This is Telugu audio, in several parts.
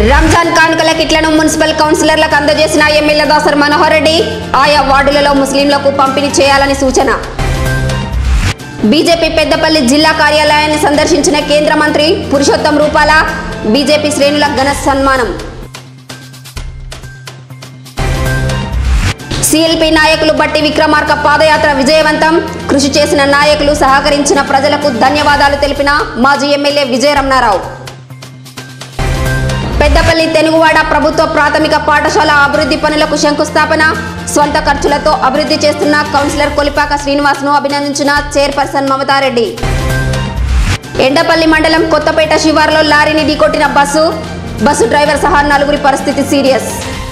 రంజాన్ కానుకల కిట్లను మున్సిపల్ కౌన్సిలర్లకు అందజేసిన ఎమ్మెల్యే దాసర్ మనోహర్ రెడ్డి ఆయా వార్డులలో ముస్లింలకు పంపిణీ చేయాలని సూచన బీజేపీ పెద్దపల్లి జిల్లా కార్యాలయాన్ని సందర్శించిన కేంద్ర మంత్రి పురుషోత్తం రూపాల బీజేపీ శ్రేణుల ఘన సన్మానం సిఎల్పి నాయకులు బట్టి విక్రమార్క పాదయాత్ర విజయవంతం కృషి చేసిన నాయకులు సహకరించిన ప్రజలకు ధన్యవాదాలు తెలిపిన మాజీ ఎమ్మెల్యే విజయరమణారావు పెద్దపల్లి తెనుగువాడ ప్రభుత్వ ప్రాథమిక పాఠశాల అభివృద్ధి పనులకు శంకుస్థాపన స్వంత ఖర్చులతో అభివృద్ధి చేస్తున్న కౌన్సిలర్ కొలిపాక శ్రీనివాస్ను అభినందించిన చైర్పర్సన్ మమతారెడ్డి ఎండపల్లి మండలం కొత్తపేట శివారులో లారీని ఢీకొట్టిన బస్సు బస్సు డ్రైవర్ సహా నలుగురి పరిస్థితి సీరియస్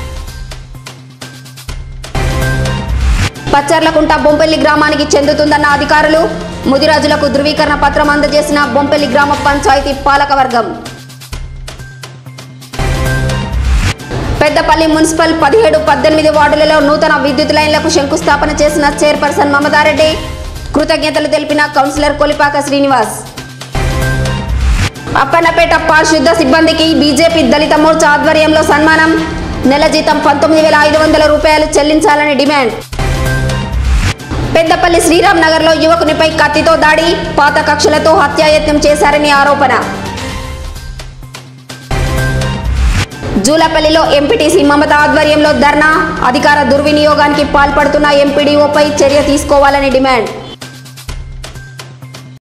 పచ్చర్లకుంట బొంపెల్లి గ్రామానికి చెందుతుందన్న అధికారులు ముదిరాజులకు ధృవీకరణ పత్రం అందజేసిన బొంపెల్లి గ్రామ పంచాయతీ పాలకవర్గం పెద్దపల్లి మున్సిపల్ పదిహేడు పద్దెనిమిది వార్డులలో నూతన విద్యుత్ లైన్లకు శంకుస్థాపన చేసిన చైర్పర్సన్ మమతారెడ్డి కృతజ్ఞతలు తెలిపిన కౌన్సిలర్ కొలిపాక శ్రీనివాస్ అప్పన్నపేట పారిశుద్ధ సిబ్బందికి బీజేపీ దళిత మోర్చా ఆధ్వర్యంలో సన్మానం నెల జీతం పంతొమ్మిది వేల ఐదు వందల రూపాయలు చెల్లించాలని డిమాండ్ పెద్దపల్లి శ్రీరామ్ నగర్లో యువకునిపై కత్తితో దాడి పాత కక్షలతో హత్యాయత్నం చేశారని ఆరోపణ జూలపల్లిలో ఎంపీటీసీ మమత ఆధ్వర్యంలో ధర్నా అధికార దుర్వినియోగానికి పాల్పడుతున్న ఎంపీడీఓపై చర్య తీసుకోవాలని డిమాండ్